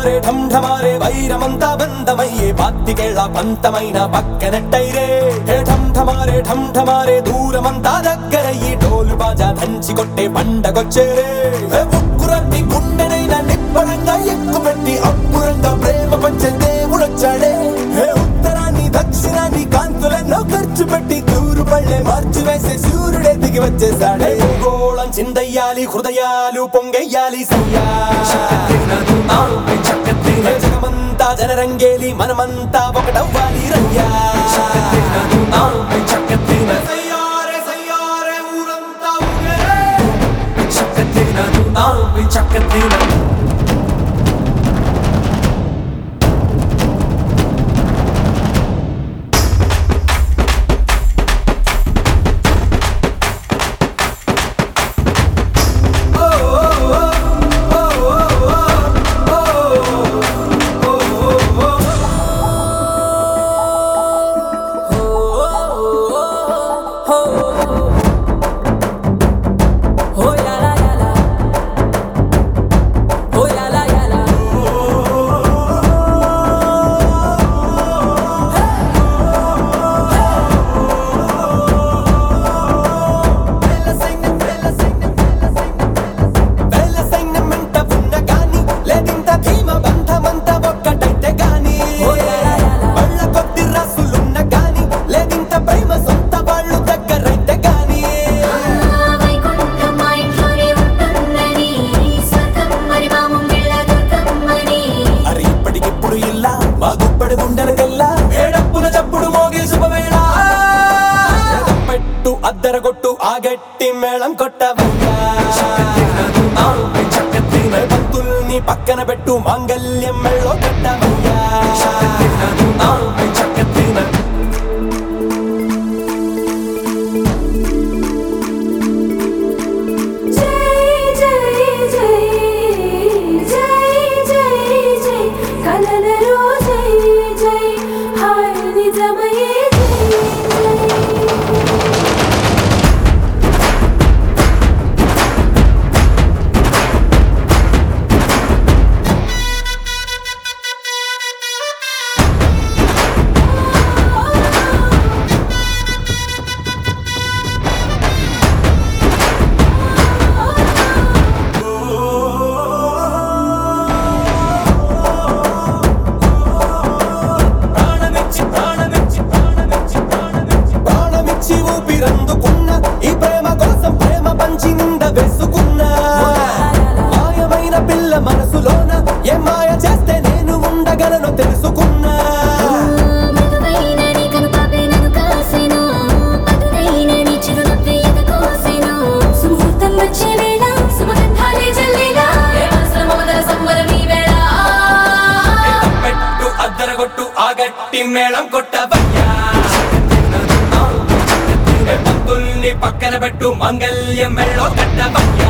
ఢమారే ఢమ్ ఢమారే వైరమంతా బంధమయ్యే పాత్తికేళ్ల పంతమైన పక్కనట్టైరే హే ఢమ్ ఢమారే ఢమ్ ఢమారే దూరమంతా దగ్గరయ్యి డోలు బాజా దంచి కొట్టే పండగొచ్చేరే హే ఉక్కురట్టి గుండెనైనా నిప్పడంగా ఎక్కుపెట్టి అప్పురంగా ప్రేమ పంచే దేవుడొచ్చాడే హే ఉత్తరాన్ని దక్షిణాన్ని కాంతులెన్నో ఖర్చు పెట్టి తూరు పళ్ళే మార్చి వేసే సూర్యుడే దిగి వచ్చేసాడే గోళం చిందయ్యాలి హృదయాలు పొంగెయ్యాలి సయ్యా హే జగమంతా జనరంగేలి మనమంతా ఒకటవ్వాలి రయ్యా సయ్యారే సయ్యారే ఊరంతా ఊగేరే Oh la la la la. Oh la la la la. వేల సైన్యమంట ఉన్న గాని లేదింత ధీమ బంధమంత ఒక్కటైతే గాని వాళ్ళ కొద్ది రాసులున్న గాని లేదింత ప్రేమ సొంత వాళ్ళు దగ్గరైతే గాని వైకుంఠం మా ఇంట్లోనే ఉంటుందని స్వర్గం మరి మా ముంగిళ్ళ దుర్గమ్మని అరే ఇప్పటికిప్పుడు ఇల్లా మా గుప్పడి గుండెలకెల్లా ఏడప్పున చప్పుడు మోగే శుభవేళ పెట్టు అద్దరగొట్టు ఆ గట్టి మేళం కొట్టవయ్యా పంతుల్ని పక్కన పెట్టు మాంగల్యం మెళ్ళో కట్టవయ్యా జై జై జై జై జై జై కలలలో జై జై హాయ్ నిజమయే జై జై ప్రాణమిచ్చి ప్రాణమిచ్చి ప్రాణమిచ్చి ప్రాణమిచ్చి ప్రాణమిచ్చి ఊపిరందుకున్న ఈ ప్రేమ కోసం ప్రేమ పంచి నింద వేసుకున్నా మాయమైన పిల్ల మనసులోన ఏ మాయ చేస్తే నేను ఉండగలను తెలుసుకున్నా మధువైన నీ కనుపాపే నన్ను కాసెను పదునైన నీ చిరునవ్వే ఎదకోసెను సుముహూర్తం వచ్చే వేళ సుమగంధాలే జల్లేలా ఏ మనసుల మమతల సంబరం ఈ వేళ పెట్టు అద్దరగొట్టు ఆ గట్టి మేళం కొట్టవయ్యా పంతుల్ని పక్కన పెట్టు మంగళ్యం మెళ్ళో కట్టవయ్యా